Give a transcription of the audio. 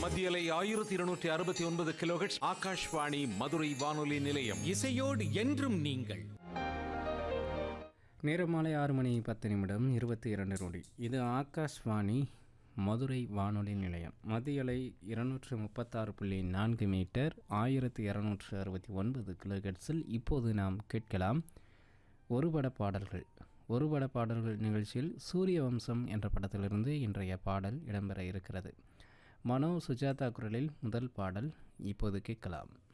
மத்தியலை ஆயிரத்தி இருநூற்றி அறுபத்தி ஒன்பது கிலோஹெட்ஸ் ஆகாஷ்வாணி மதுரை வானொலி நிலையம் இசையோடு என்றும் நீங்கள் நேரம் மாலை ஆறு மணி பத்து நிமிடம் இருபத்தி இரண்டு நொடி இது ஆகாஷ்வாணி மதுரை வானொலி நிலையம் மதியலை இருநூற்று முப்பத்தாறு புள்ளி நான்கு மீட்டர் ஆயிரத்தி இரநூற்று அறுபத்தி ஒன்பது கிலோஹெட்ஸில் இப்போது நாம் கேட்கலாம் ஒருபட பாடல்கள் ஒருபட பாடல்கள் நிகழ்ச்சியில் சூரிய வம்சம் என்ற படத்திலிருந்து இன்றைய பாடல் இடம்பெற இருக்கிறது மனோ சுஜாதா குரலில் முதல் பாடல் இப்போது கேட்கலாம்